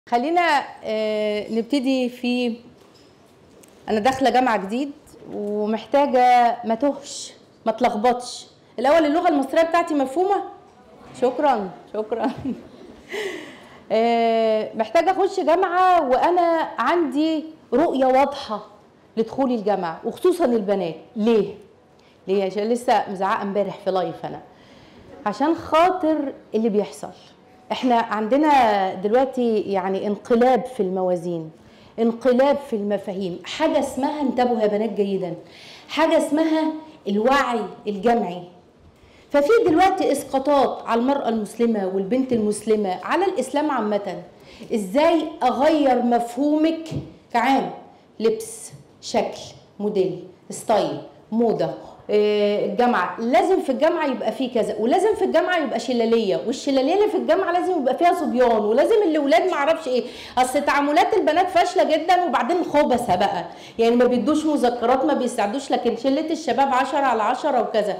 خلينا آه، نبتدي في انا داخله جامعه جديد ومحتاجه ما تهش ما تلخبطش الاول اللغه المصريه بتاعتي مفهومه شكرا شكرا آه، محتاجه اخش جامعه وانا عندي رؤيه واضحه لدخولي الجامعه وخصوصا البنات ليه ليه عشان لسه مزعقه امبارح في لايف انا عشان خاطر اللي بيحصل احنا عندنا دلوقتي يعني انقلاب في الموازين انقلاب في المفاهيم حاجه اسمها انتبهوا يا بنات جيدا حاجه اسمها الوعي الجمعي ففي دلوقتي اسقاطات على المراه المسلمه والبنت المسلمه على الاسلام عامه ازاي اغير مفهومك كعام لبس شكل موديل ستايل موضه آه، الجامعه لازم في الجامعه يبقى فيه كذا ولازم في الجامعه يبقى شلاليه والشلاليه اللي في الجامعه لازم يبقى فيها صبيان ولازم الاولاد ما اعرفش ايه اصل تعاملات البنات فاشله جدا وبعدين خبثه بقى يعني ما بيدوش مذكرات ما بيساعدوش لكن شله الشباب 10 على 10 وكذا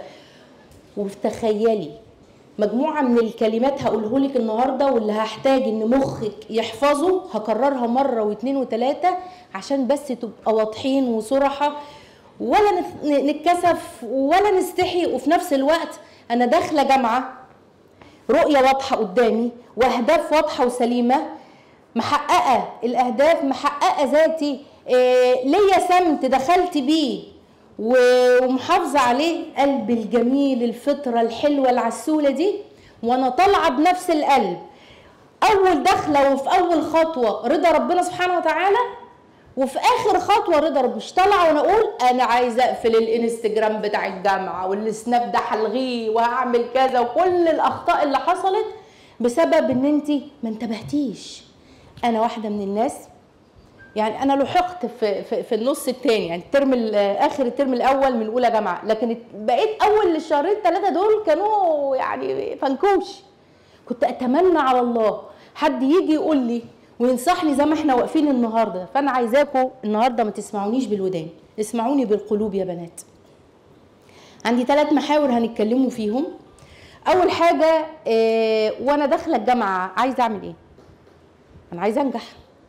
وتخيلي مجموعة من الكلمات هقوله لك النهاردة واللي هحتاج ان مخك يحفظه هكررها مرة واثنين وثلاثة عشان بس تبقى واضحين وصرحة ولا نت- نتكسف ولا نستحي وفي نفس الوقت انا داخلة جامعة رؤية واضحة قدامي واهداف واضحة وسليمة محققة الاهداف محققة ذاتي إيه ليا سمت دخلت بيه و- ومحافظة عليه قلبي الجميل الفطرة الحلوة العسولة دي وانا طالعة بنفس القلب اول دخلة وفي اول خطوة رضا ربنا سبحانه وتعالى وفي اخر خطوه رضا رب مش طالعه وانا اقول انا عايزه اقفل الانستجرام بتاع الجامعه والسناب ده هلغيه وهعمل كذا وكل الاخطاء اللي حصلت بسبب ان انت ما انتبهتيش انا واحده من الناس يعني انا لحقت في في, في النص الثاني يعني الترم ال- اخر الترم الاول من اولى جامعه لكن بقيت اول الشهرين ثلاثه دول كانوا يعني فنكوش كنت اتمنى على الله حد يجي يقول لي وينصحني زي ما احنا واقفين النهارده فانا عايزاكم النهارده ما تسمعونيش بالودان اسمعوني بالقلوب يا بنات عندي ثلاث محاور هنتكلموا فيهم اول حاجه اه وانا داخله الجامعه عايزه اعمل ايه انا عايزه انجح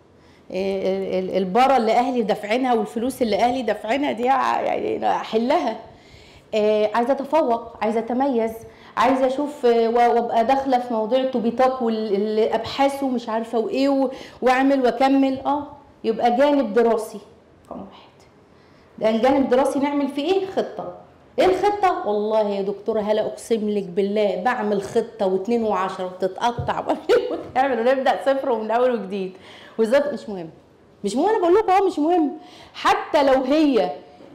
إيه ال- ال- البره اللي اهلي دافعينها والفلوس اللي اهلي دافعينها دي ع- يعني احلها إيه عايزه اتفوق عايزه اتميز عايزه اشوف آه، و- وابقى داخله في موضوع التوبيتات والابحاث ومش عارفه وايه و- واعمل واكمل اه يبقى جانب دراسي رقم واحد ده جانب دراسي نعمل فيه ايه خطه ايه الخطه والله يا دكتوره هلا اقسم لك بالله بعمل خطه واثنين وعشرة وتتقطع وتعمل ونبدا صفر ومن اول وجديد وزاد مش مهم مش مهم انا بقول لكم اه مش مهم حتى لو هي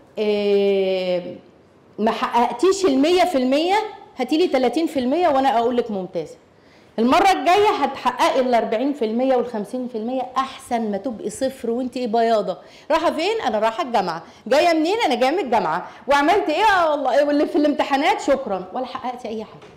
آه، ما حققتيش المية في المية هاتيلي 30 في المية وانا اقول لك ممتازة المرة الجاية هتحققي ال 40 في المية وال 50 في المية احسن ما تبقي صفر وانت ايه بياضة رايحة فين انا رايحة الجامعة جاية منين انا جاية من الجامعة وعملت ايه اه والله واللي في الامتحانات شكرا ولا حققتي اي حاجة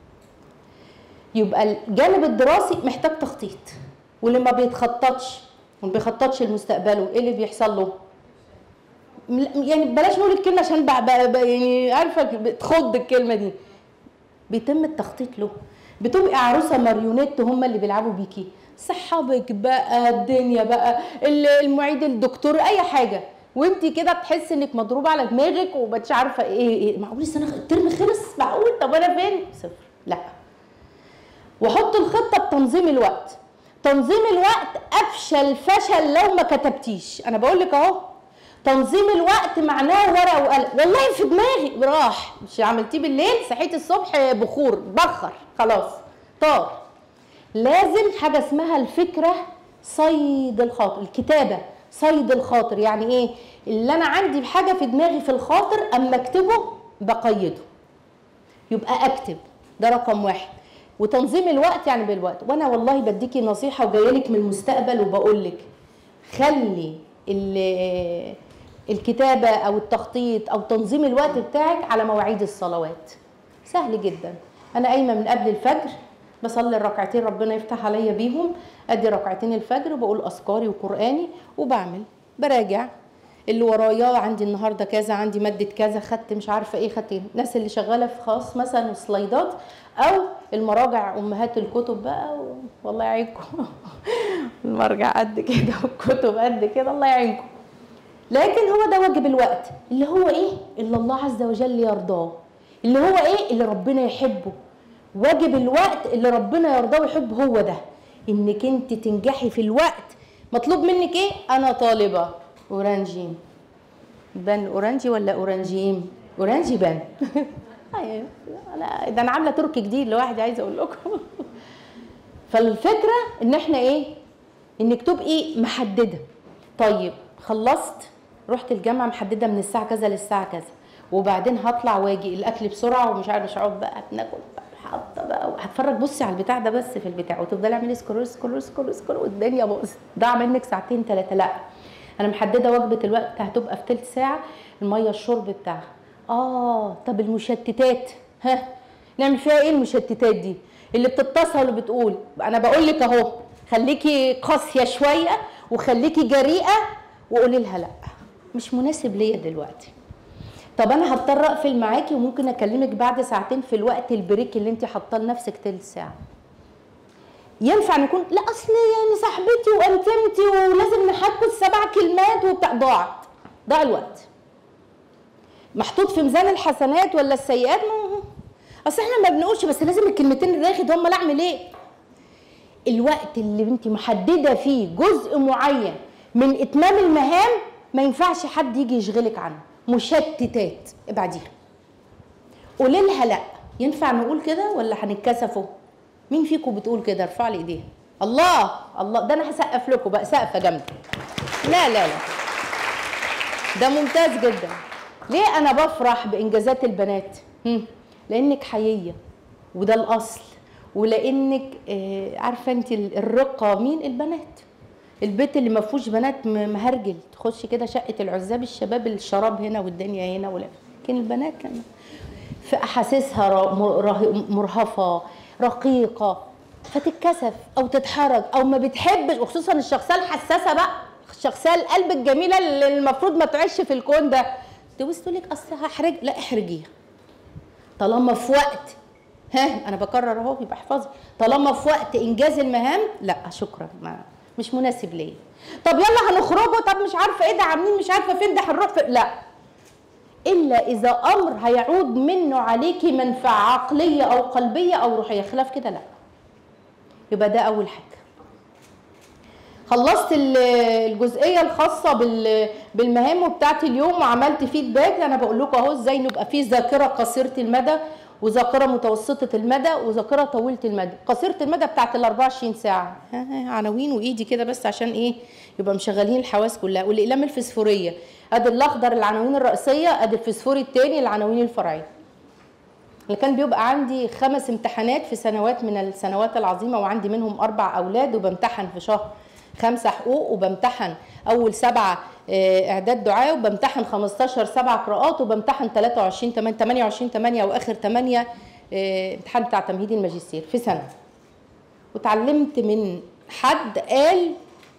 يبقى الجانب الدراسي محتاج تخطيط واللي ما بيتخططش وما بيخططش لمستقبله ايه اللي بيحصل له يعني بلاش نقول الكلمه عشان بقى بقى بقى يعني عارفه بتخض الكلمه دي بيتم التخطيط له بتبقي عروسه ماريونيت هم اللي بيلعبوا بيكي صحابك بقى الدنيا بقى ال- المعيد الدكتور اي حاجه وانت كده تحسي انك مضروبه على دماغك ومش عارفه ايه, إيه معقول السنه الترم خلص معقول طب انا فين صفر لا وحط الخطه بتنظيم الوقت تنظيم الوقت افشل فشل لو ما كتبتيش انا بقول لك اهو تنظيم الوقت معناه ورقه وقلم والله في دماغي راح مش عملتيه بالليل صحيت الصبح بخور بخر خلاص طار لازم حاجه اسمها الفكره صيد الخاطر الكتابه صيد الخاطر يعني ايه اللي انا عندي حاجه في دماغي في الخاطر اما اكتبه بقيده يبقى اكتب ده رقم واحد وتنظيم الوقت يعني بالوقت وانا والله بديكي نصيحه وجايه لك من المستقبل وبقول لك خلي ال- الكتابه او التخطيط او تنظيم الوقت بتاعك على مواعيد الصلوات سهل جدا انا قايمه من قبل الفجر بصلي الركعتين ربنا يفتح عليا بيهم ادي ركعتين الفجر وبقول اذكاري وقراني وبعمل براجع اللي ورايا عندي النهارده كذا عندي ماده كذا خدت مش عارفه ايه خدت ايه الناس اللي شغاله في خاص مثلا سلايدات او المراجع امهات الكتب بقى و... والله يعينكم المرجع قد كده والكتب قد كده الله يعينكم لكن هو ده واجب الوقت اللي هو ايه اللي الله عز وجل يرضاه اللي هو ايه اللي ربنا يحبه واجب الوقت اللي ربنا يرضاه ويحبه هو ده انك انت تنجحي في الوقت مطلوب منك ايه انا طالبه اورانجيم بان اورانجي ولا اورانجيم اورانجي بان أيوة. لا ده انا عامله تركي جديد لواحد عايزه اقول لكم فالفكره ان احنا ايه انك تبقي محدده طيب خلصت رحت الجامعه محدده من الساعه كذا للساعه كذا وبعدين هطلع واجي الاكل بسرعه ومش عارف مش هقعد بقى بناكل بقى حاطه بقى وهتفرج بصي على البتاع ده بس في البتاع وتفضلي اعملي سكرول سكرول سكرول سكرول والدنيا باظت ضاع منك ساعتين ثلاثه لا انا محدده وجبه الوقت هتبقى في ثلث ساعه الميه الشرب بتاعها اه طب المشتتات ها نعمل فيها ايه المشتتات دي اللي بتتصل وبتقول انا بقول لك اهو خليكي قاسيه شويه وخليكي جريئه وقولي لها لا مش مناسب ليا دلوقتي طب انا هضطر اقفل معاكي وممكن اكلمك بعد ساعتين في الوقت البريك اللي انت حاطاه لنفسك تلت ساعه ينفع نكون لا اصل يعني صاحبتي وانتمتي ولازم نحكوا السبع كلمات وبتاع ضاعت ضاع الوقت محطوط في ميزان الحسنات ولا السيئات ما اصل احنا ما بنقولش بس لازم الكلمتين اللي داخل هم اعمل ايه الوقت اللي انت محدده فيه جزء معين من اتمام المهام ما ينفعش حد يجي يشغلك عنه مشتتات ابعديها قولي لها لا ينفع نقول كده ولا هنتكسفوا مين فيكم بتقول كده ارفع لي ايديها الله الله ده انا هسقف لكم بقى سقفه جامده لا لا لا ده ممتاز جدا ليه انا بفرح بانجازات البنات هم؟ لانك حييه وده الاصل ولانك آه عارفه انت الرقه مين البنات البيت اللي ما فيهوش بنات مهرجل تخش كده شقه العزاب الشباب الشراب هنا والدنيا هنا ولا لكن البنات كان في احاسيسها مرهفه رقيقه فتتكسف او تتحرج او ما بتحبش وخصوصا الشخصيه الحساسه بقى الشخصيه القلب الجميله اللي المفروض ما تعيش في الكون ده تبص تقول لك اصل هحرج لا احرجيها طالما في وقت ها انا بكرر اهو يبقى احفظي طالما في وقت انجاز المهام لا شكرا ما مش مناسب ليا طب يلا هنخرجوا طب مش عارفه ايه ده عاملين مش عارفه فين ده هنروح في لا الا اذا امر هيعود منه عليكي منفعه عقليه او قلبيه او روحيه خلاف كده لا يبقى ده اول حاجه خلصت الجزئيه الخاصه بالمهام بتاعت اليوم وعملت فيدباك انا بقول لكم اهو ازاي نبقى في ذاكره قصيره المدى وذاكره متوسطه المدى وذاكره طويله المدى قصيره المدى بتاعت ال 24 ساعه عناوين وايدي كده بس عشان ايه يبقى مشغلين الحواس كلها والاقلام الفسفوريه ادي الاخضر العناوين الرئيسيه ادي الفسفوري الثاني العناوين الفرعيه اللي كان بيبقى عندي خمس امتحانات في سنوات من السنوات العظيمه وعندي منهم اربع اولاد وبمتحن في شهر خمسة حقوق وبمتحن أول سبعة إعداد دعاء وبمتحن 15 سبعة قراءات وبمتحن 23 8 28 8 وآخر 8 امتحان بتاع تمهيدي الماجستير في سنة وتعلمت من حد قال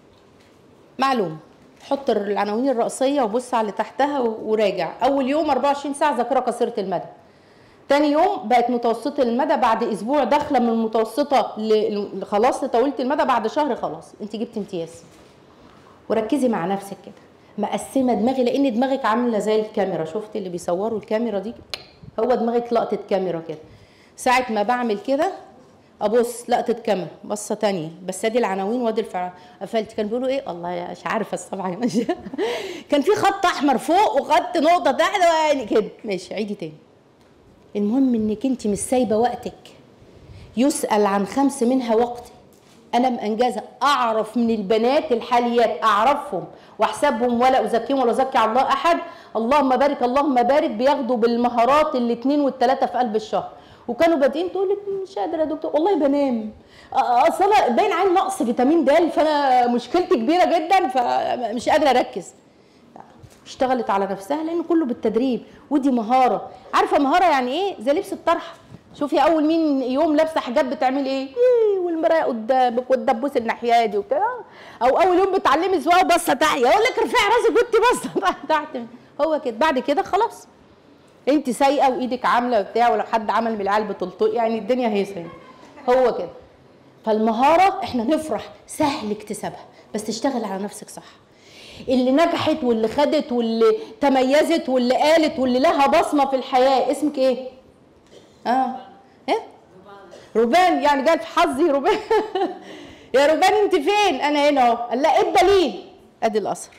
معلومة حط العناوين الرئيسية وبص على اللي تحتها وراجع أول يوم 24 ساعة ذاكرة قصيرة المدى تاني يوم بقت متوسطة المدى بعد اسبوع داخلة من المتوسطة خلاص لطويلة المدى بعد شهر خلاص انت جبت امتياز وركزي مع نفسك كده مقسمة دماغي لان دماغك عاملة زي الكاميرا شفت اللي بيصوروا الكاميرا دي هو دماغك لقطة كاميرا كده ساعة ما بعمل كده ابص لقطة كاميرا بصة تانية بس ادي العناوين وادي الفعل قفلت كان بيقولوا ايه الله مش عارفة الصبح ماشي كان في خط احمر فوق وخط نقطة تحت يعني كده ماشي عيدي تاني المهم انك انت مش سايبه وقتك يسال عن خمس منها وقتي انا مانجزه اعرف من البنات الحاليات اعرفهم واحسبهم ولا ازكيهم ولا ازكي على الله احد اللهم بارك اللهم بارك بياخدوا بالمهارات الاثنين والثلاثه في قلب الشهر وكانوا بادئين تقول لك مش قادره يا دكتور والله بنام اصل انا باين عندي نقص فيتامين د فانا مشكلتي كبيره جدا فمش قادره اركز اشتغلت على نفسها لان كله بالتدريب ودي مهاره عارفه مهاره يعني ايه زي لبس الطرحه شوفي اول مين يوم لابسه حاجات بتعمل ايه, إيه والمرايه قدامك والدبوس الناحيه دي وبتاع او اول يوم بتعلمي سواقه باصه تحت اقول لك ارفعي راسك وانت باصه تحت هو كده بعد كده خلاص انت سايقه وايدك عامله وبتاع ولو حد عمل من العيال بتلطق يعني الدنيا هيصه هو كده فالمهاره احنا نفرح سهل اكتسابها بس تشتغل على نفسك صح اللي نجحت واللي خدت واللي تميزت واللي قالت واللي لها بصمه في الحياه اسمك ايه اه ايه روبان يعني جت في حظي روبان يا روبان انت فين انا هنا اهو قال لا ايه الدليل ادي الاثر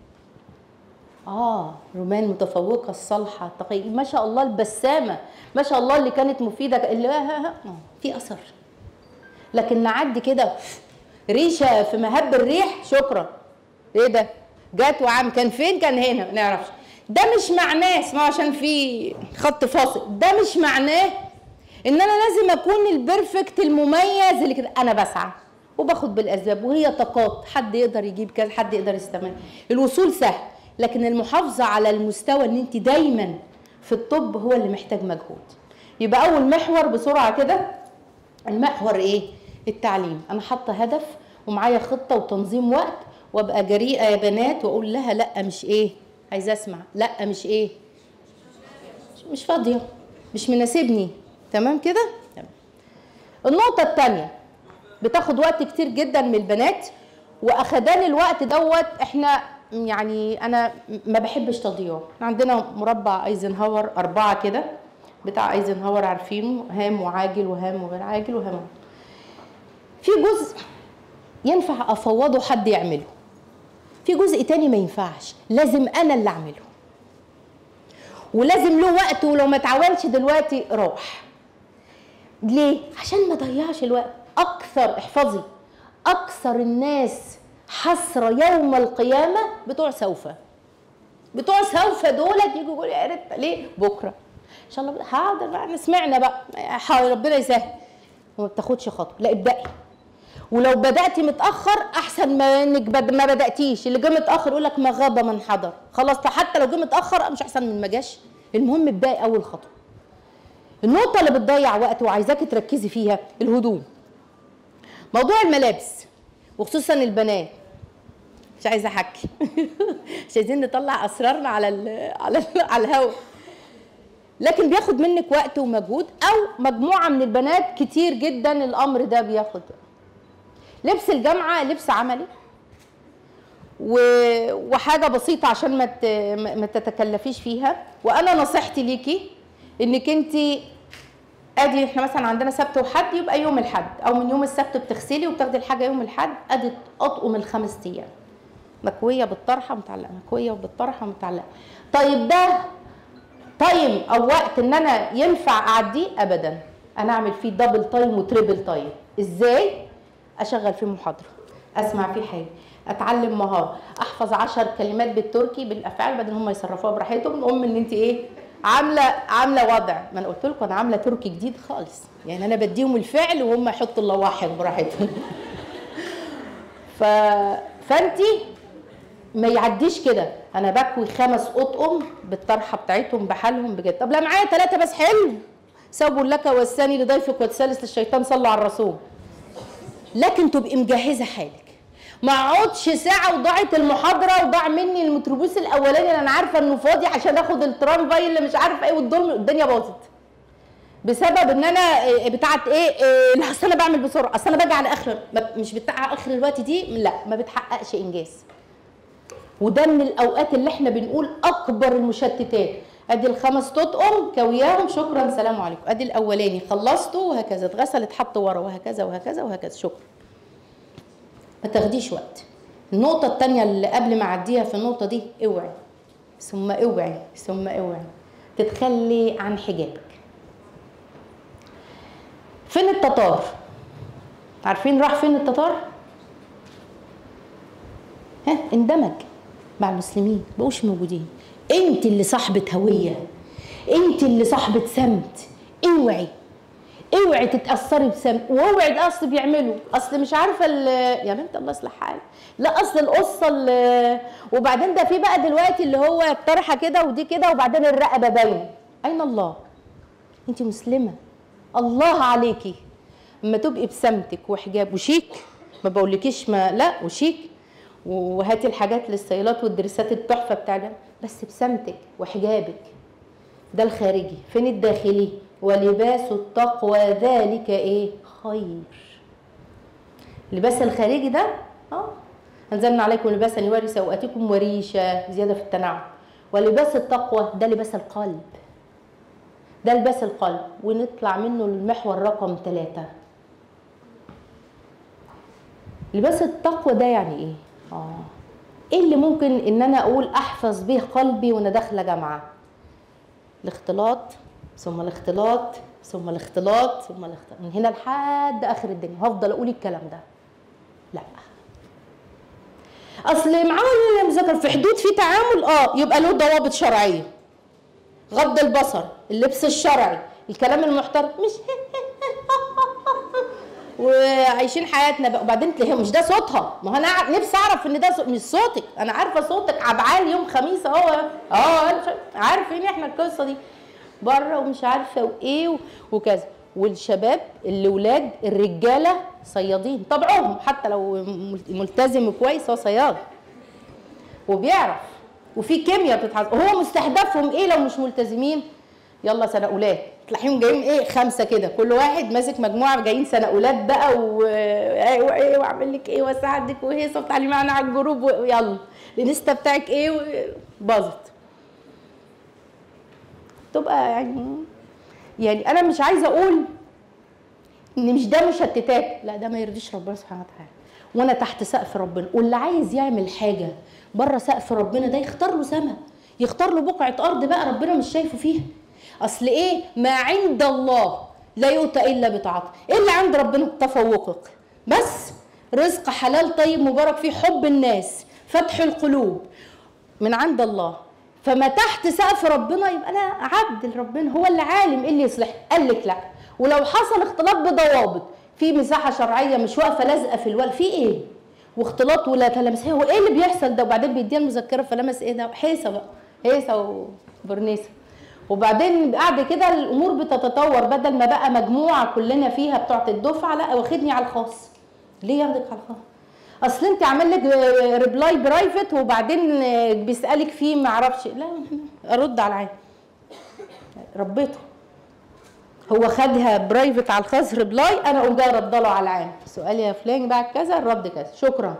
اه رومان متفوقه الصالحه التقيه ما شاء الله البسامه ما شاء الله اللي كانت مفيده اللي آه في اثر لكن نعدي كده ريشه في مهب الريح شكرا ايه ده جات وعم كان فين كان هنا ما نعرفش ده مش معناه اسمعوا عشان في خط فاصل ده مش معناه ان انا لازم اكون البرفكت المميز اللي كده انا بسعى وباخد بالاسباب وهي طاقات حد يقدر يجيب كذا حد يقدر يستمر الوصول سهل لكن المحافظه على المستوى ان انت دايما في الطب هو اللي محتاج مجهود يبقى اول محور بسرعه كده المحور ايه التعليم انا حاطه هدف ومعايا خطه وتنظيم وقت وابقى جريئه يا بنات واقول لها لا مش ايه عايزه اسمع لا مش ايه مش فاضيه مش مناسبني تمام كده تمام النقطه الثانيه بتاخد وقت كتير جدا من البنات واخدان الوقت دوت احنا يعني انا ما بحبش تضييعه احنا عندنا مربع ايزنهاور اربعه كده بتاع ايزنهاور عارفينه هام وعاجل وهام وغير عاجل وهام في جزء ينفع افوضه حد يعمله في جزء تاني ما ينفعش لازم انا اللي اعمله ولازم له وقت ولو ما اتعملش دلوقتي راح ليه عشان ما اضيعش الوقت اكثر احفظي اكثر الناس حسره يوم القيامه بتوع سوف بتوع سوف دولت يجوا يقولوا يا ريت ليه بكره ان شاء الله حاضر بقى احنا سمعنا بقى حاضر ربنا يسهل وما بتاخدش خطوه لا ابدأي ولو بدأتي متأخر أحسن ما إنك بد... ما بدأتيش اللي جه متأخر يقول لك ما غاب من حضر خلاص حتى لو جه متأخر مش أحسن من ما جاش المهم ابدأي أول خطوة النقطة اللي بتضيع وقت وعايزاكي تركزي فيها الهدوم موضوع الملابس وخصوصا البنات مش عايزه احكي مش عايزين نطلع اسرارنا على ال على ال على الهواء لكن بياخد منك وقت ومجهود او مجموعه من البنات كتير جدا الامر ده بياخد لبس الجامعه لبس عملي وحاجه بسيطه عشان ما ما تتكلفيش فيها وانا نصيحتي ليكي انك انت ادي احنا مثلا عندنا سبت وحد يبقى يوم الحد او من يوم السبت بتغسلي وبتاخدي الحاجه يوم الحد ادي اطقم الخمس ايام مكويه بالطرحه متعلقه مكويه بالطرحه متعلقه طيب ده تايم او وقت ان انا ينفع اعديه ابدا انا اعمل فيه دبل تايم وتريبل تايم ازاي اشغل فيه محاضره اسمع فيه حاجه اتعلم مهاره احفظ عشر كلمات بالتركي بالافعال بدل هم يصرفوها براحتهم المهم ان انت ايه عامله عامله وضع ما انا قلت لكم انا عامله تركي جديد خالص يعني انا بديهم الفعل وهم يحطوا اللواحق براحتهم ف فانت ما يعديش كده انا بكوي خمس اطقم بالطرحه بتاعتهم بحالهم بجد طب لا معايا ثلاثه بس حلو سووا لك والثاني لضيفك والثالث للشيطان صلوا على الرسول لكن تبقي مجهزه حالك ما اقعدش ساعه وضاعت المحاضره وضاع مني المتروبوس الاولاني اللي انا عارفه انه فاضي عشان اخد الترامفاي اللي مش عارفه ايه والظلم الدنيا باظت بسبب ان انا بتاعت ايه, إيه اصل انا بعمل بسرعه اصل انا باجي على اخر مش بتاع اخر الوقت دي لا ما بتحققش انجاز وده من الاوقات اللي احنا بنقول اكبر المشتتات ادي الخمس تطقم كوياهم شكرا سلام عليكم ادي الاولاني خلصته وهكذا اتغسل اتحط ورا وهكذا وهكذا وهكذا شكرا ما تاخديش وقت النقطة التانية اللي قبل ما اعديها في النقطة دي اوعي ثم اوعي ثم اوعي تتخلي عن حجابك فين التتار عارفين راح فين التتار ها اندمج مع المسلمين بقوش موجودين انت اللي صاحبة هوية انت اللي صاحبة سمت اوعي اوعي تتاثري بسمت واوعي ده اصل بيعملوا اصل مش عارفه يا بنت الله يصلح حالك لا اصل القصه اللي وبعدين ده في بقى دلوقتي اللي هو الطرحه كده ودي كده وبعدين الرقبه باينه اين الله انت مسلمه الله عليكي اما تبقي بسمتك وحجاب وشيك ما بقولكيش ما لا وشيك وهاتي الحاجات للصيلات والدرسات التحفه بتاعنا بس بسمتك وحجابك ده الخارجي فين الداخلي ولباس التقوى ذلك ايه خير اللباس الخارجي ده اه انزلنا عليكم لباسا يواري سوءاتكم وريشا زياده في التنعم ولباس التقوى ده لباس القلب ده لباس القلب ونطلع منه المحور رقم ثلاثة لباس التقوى ده يعني ايه اه ايه اللي ممكن ان انا اقول احفظ به قلبي وانا داخله جامعه الاختلاط ثم الاختلاط ثم الاختلاط ثم الاختلاط من هنا لحد اخر الدنيا هفضل اقول الكلام ده لا اصل معاه مذاكر في حدود في تعامل اه يبقى له ضوابط شرعيه غض البصر اللبس الشرعي الكلام المحترم مش وعايشين حياتنا بقى وبعدين تلاقيها مش ده صوتها ما هو انا نفسي اعرف ان ده صوت مش صوتك انا عارفه صوتك عبعال يوم خميس اهو اه عارفين احنا القصه دي بره ومش عارفه وايه وكذا والشباب اللي ولاد الرجاله صيادين طبعهم حتى لو ملتزم كويس هو صياد وبيعرف وفي كيمياء بتتحصل هو مستهدفهم ايه لو مش ملتزمين يلا سنه اولاد تلاقيهم جايين ايه خمسه كده كل واحد ماسك مجموعه جايين سنه اولاد بقى وايوه ايه واعمل لك ايه واساعدك وهيصه تعالي معانا على الجروب ويلا الانستا بتاعك ايه باظت تبقى يعني يعني انا مش عايزه اقول ان مش ده مشتتات لا ده ما يرضيش ربنا سبحانه وتعالى وانا تحت سقف ربنا واللي عايز يعمل حاجه بره سقف ربنا ده يختار له سما يختار له بقعه ارض بقى ربنا مش شايفه فيها اصل ايه ما عند الله لا يؤتى الا بطاعته ايه اللي عند ربنا تفوقك بس رزق حلال طيب مبارك فيه حب الناس فتح القلوب من عند الله فما تحت سقف ربنا يبقى انا عبد لربنا هو اللي عالم ايه اللي يصلح قال لك لا ولو حصل اختلاط بضوابط في مساحه شرعيه مش واقفه لازقه في الوال في ايه واختلاط ولا تلامس هو ايه اللي بيحصل ده وبعدين بيديها المذكره فلمس ايه ده حيسه بقى حيسه وبرنيسه وبعدين بعد كده الامور بتتطور بدل ما بقى مجموعه كلنا فيها بتوع الدفعه لا واخدني على الخاص ليه ياخدك على الخاص اصل انت عامل لك ريبلاي برايفت وبعدين بيسالك فيه ما اعرفش لا ارد على العين ربيته هو خدها برايفت على الخاص ريبلاي انا اقوم جاي رد له على العام سؤال يا فلان بعد كذا الرد كذا شكرا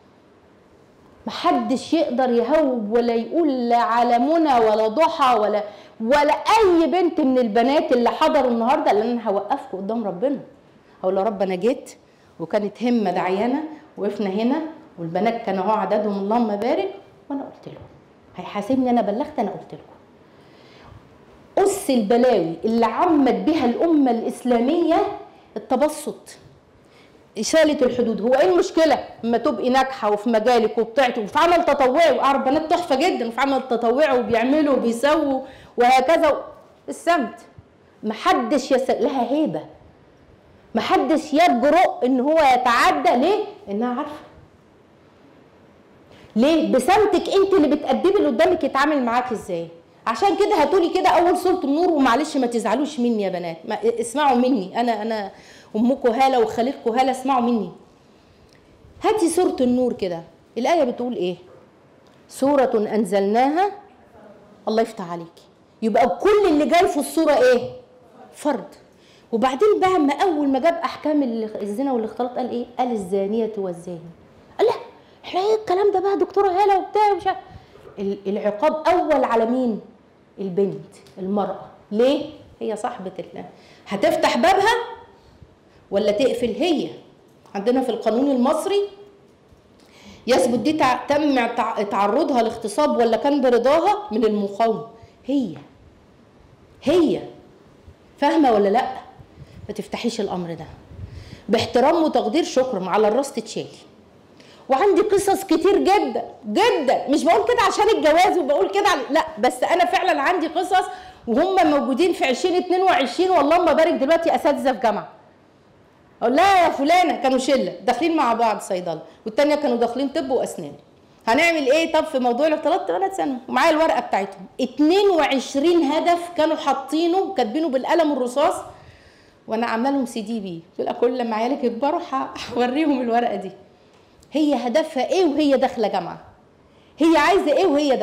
محدش يقدر يهوب ولا يقول لا على منى ولا ضحى ولا ولا اي بنت من البنات اللي حضروا النهارده لان انا هوقفكم قدام ربنا اقول يا رب انا جيت وكانت همه دعيانه وقفنا هنا والبنات كانوا اهو عددهم اللهم بارك وانا قلت لهم هيحاسبني انا بلغت انا قلت لكم أس البلاوي اللي عمت بها الأمة الإسلامية التبسط إشالة الحدود هو إيه المشكلة اما تبقي ناجحة وفي مجالك وبتاعتي وفي عمل تطوعي وأعرف بنات تحفة جدا وفي عمل تطوعي وبيعملوا وبيسووا وهكذا السمت محدش يس... لها هيبة محدش يجرؤ ان هو يتعدى ليه؟ انها عارفه ليه؟ بسمتك انت اللي بتقدمي اللي قدامك يتعامل معاك ازاي؟ عشان كده هاتولي كده اول سوره النور ومعلش ما تزعلوش مني يا بنات ما اسمعوا مني انا انا امكم هاله وخالتكم هاله اسمعوا مني هاتي سوره النور كده الايه بتقول ايه سوره انزلناها الله يفتح عليكي يبقى كل اللي جاي في الصوره ايه فرض وبعدين بقى ما اول ما جاب احكام الزنا والاختلاط قال ايه قال الزانيه والزاني قال لا احنا ايه الكلام ده بقى دكتوره هاله وبتاع مش العقاب اول على مين البنت المرأة ليه؟ هي صاحبة الله هتفتح بابها ولا تقفل هي عندنا في القانون المصري يثبت دي تم تعرضها لاغتصاب ولا كان برضاها من المقاومة هي هي فاهمة ولا لا ما تفتحيش الأمر ده باحترام وتقدير شكرا على الراس تتشالي وعندي قصص كتير جدا جدا مش بقول كده عشان الجواز وبقول كده لا بس انا فعلا عندي قصص وهم موجودين في 2022 والله ما بارك دلوقتي اساتذه في جامعه اقول لها يا فلانه كانوا شله داخلين مع بعض صيدله والتانيه كانوا داخلين طب واسنان هنعمل ايه طب في موضوع الاختلاط بنات ثانوي ومعايا الورقه بتاعتهم 22 هدف كانوا حاطينه كاتبينه بالقلم الرصاص وانا عامله لهم سي دي بي كل لما عيالك يكبروا هوريهم الورقه دي هي هدفها ايه وهي داخله جامعه هي عايزه ايه وهي داخله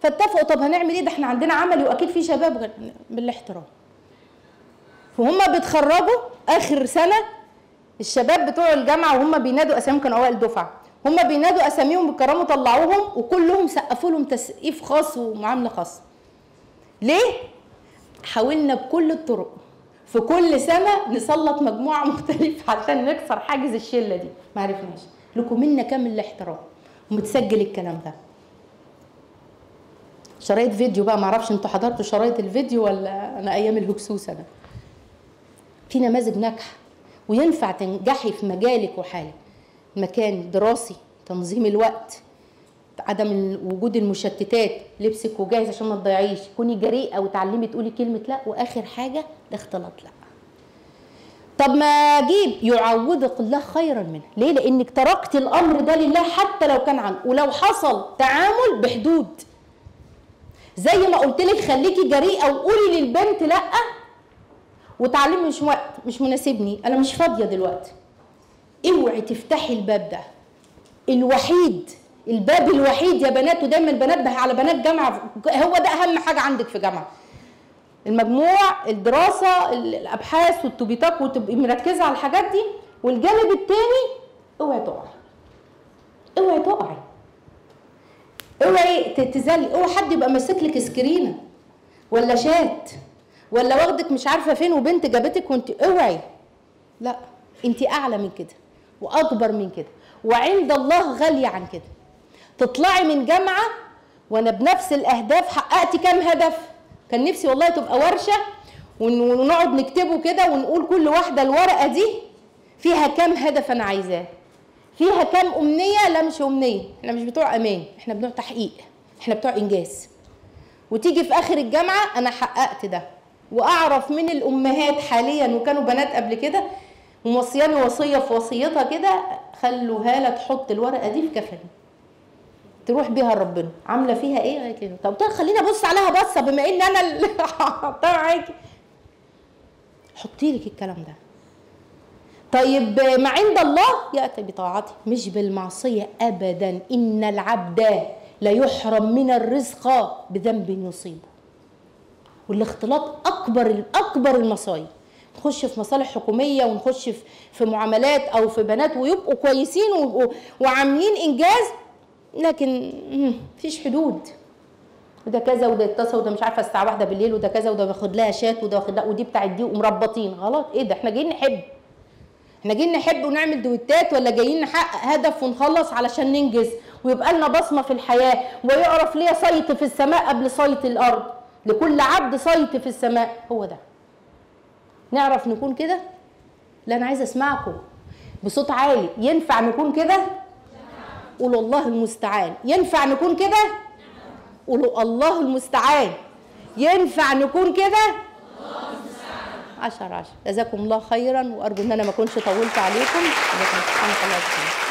فاتفقوا طب هنعمل ايه ده احنا عندنا عملي واكيد في شباب غير- بالاحترام فهم بيتخرجوا اخر سنه الشباب بتوع الجامعه وهم بينادوا اساميهم كانوا اوائل دفعه هم بينادوا اساميهم بالكرامه طلعوهم وكلهم سقفوا لهم تسقيف خاص ومعامله خاصه ليه حاولنا بكل الطرق في كل سنه نسلط مجموعه مختلفه عشان نكسر حاجز الشله دي ما عرفناش لكم منا كامل الاحترام ومتسجل الكلام ده شرايط فيديو بقى معرفش انتوا حضرتوا شرايط الفيديو ولا انا ايام الهكسوس انا في نماذج ناجحه وينفع تنجحي في مجالك وحالك مكان دراسي تنظيم الوقت عدم ال- وجود المشتتات لبسك وجاهز عشان ما تضيعيش كوني جريئه وتعلمي تقولي كلمه لا واخر حاجه الاختلاط لا طب ما اجيب يعوضك الله خيرا منه ليه لانك تركت الامر ده لله حتى لو كان عنه ولو حصل تعامل بحدود زي ما قلت لك خليكي جريئه وقولي للبنت لا وتعلمي مش وقت مش مناسبني انا مش فاضيه دلوقتي اوعي تفتحي الباب ده الوحيد الباب الوحيد يا بنات ودايما بنبه على بنات جامعه هو ده اهم حاجه عندك في جامعه المجموع الدراسه الابحاث والتوبيتات وتبقي مركزه على الحاجات دي والجانب التاني اوعي تقعي اوعي تقعي اوعي تتزلي اوعي حد يبقى ماسك لك سكرينه ولا شات ولا واخدك مش عارفه فين وبنت جابتك وانت اوعي لا انت اعلى من كده واكبر من كده وعند الله غاليه عن كده تطلعي من جامعه وانا بنفس الاهداف حققتي كام هدف كان نفسي والله تبقى ورشه ون- ونقعد نكتبه كده ونقول كل واحده الورقه دي فيها كام هدف انا عايزاه فيها كام امنيه لا مش امنيه احنا مش بتوع امان احنا بتوع تحقيق احنا بتوع انجاز وتيجي في اخر الجامعه انا حققت ده واعرف من الامهات حاليا وكانوا بنات قبل كده وموصياني وصيه في وصيتها كده خلوا هاله تحط الورقه دي في كفني تروح بيها لربنا عامله فيها ايه قالت لي طب طب خليني ابص عليها بصه بما ان انا اللي حاطاها معاكي حطي لك الكلام ده طيب ما عند الله ياتي بطاعته مش بالمعصيه ابدا ان العبد لا يحرم من الرزق بذنب يصيبه والاختلاط اكبر اكبر المصايب نخش في مصالح حكوميه ونخش في- في معاملات او في بنات ويبقوا كويسين ويبقوا وعاملين انجاز لكن مم، مفيش حدود وده كذا وده اتصل وده مش عارفه الساعه واحدة بالليل وده كذا وده واخد لها شات وده واخد لها ودي بتاعت دي ومربطين غلط ايه ده احنا جايين نحب احنا جايين نحب ونعمل دويتات ولا جايين نحقق هدف ونخلص علشان ننجز ويبقى لنا بصمه في الحياه ويعرف ليه صيت في السماء قبل صيت الارض لكل عبد صيت في السماء هو ده نعرف نكون كده لا انا عايزه اسمعكم بصوت عالي ينفع نكون كده قولوا الله المستعان ينفع نكون كده قولوا الله المستعان ينفع نكون كده عشر عشر جزاكم الله خيرا وارجو ان انا ما اكونش طولت عليكم جزاكم سبحانك الله وبحمدك